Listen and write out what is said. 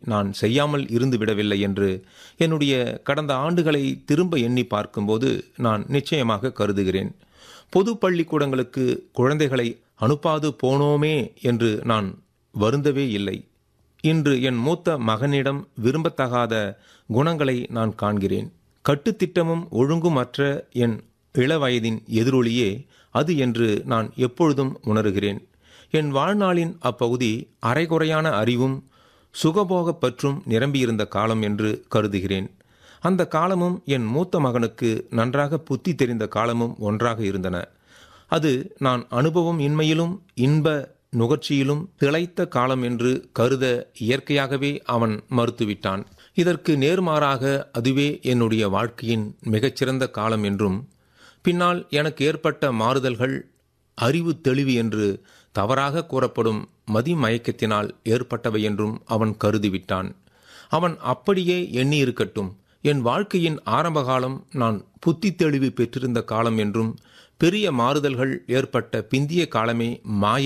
நான் செய்யாமல் இருந்து விடவில்லை என்று என்னுடைய கடந்த ஆண்டுகளை திரும்ப எண்ணி பார்க்கும்போது நான் நிச்சயமாக கருதுகிறேன் பொது பள்ளிக்கூடங்களுக்கு குழந்தைகளை அனுப்பாது போனோமே என்று நான் வருந்தவே இல்லை இன்று என் மூத்த மகனிடம் விரும்பத்தகாத குணங்களை நான் காண்கிறேன் கட்டுத்திட்டமும் ஒழுங்குமற்ற என் இளவயதின் எதிரொலியே அது என்று நான் எப்பொழுதும் உணர்கிறேன் என் வாழ்நாளின் அப்பகுதி அரைகுறையான அறிவும் சுகபோகப் பற்றும் நிரம்பியிருந்த காலம் என்று கருதுகிறேன் அந்த காலமும் என் மூத்த மகனுக்கு நன்றாக புத்தி தெரிந்த காலமும் ஒன்றாக இருந்தன அது நான் அனுபவம் இன்மையிலும் இன்ப நுகர்ச்சியிலும் திளைத்த காலம் என்று கருத இயற்கையாகவே அவன் மறுத்துவிட்டான் இதற்கு நேர்மாறாக அதுவே என்னுடைய வாழ்க்கையின் மிகச்சிறந்த காலம் என்றும் பின்னால் எனக்கு ஏற்பட்ட மாறுதல்கள் அறிவு தெளிவு என்று தவறாக கூறப்படும் மதிமயக்கத்தினால் ஏற்பட்டவை என்றும் அவன் கருதிவிட்டான் அவன் அப்படியே எண்ணி இருக்கட்டும் என் வாழ்க்கையின் ஆரம்ப காலம் நான் புத்தி தெளிவு பெற்றிருந்த காலம் என்றும் பெரிய மாறுதல்கள் ஏற்பட்ட பிந்திய காலமே மாயை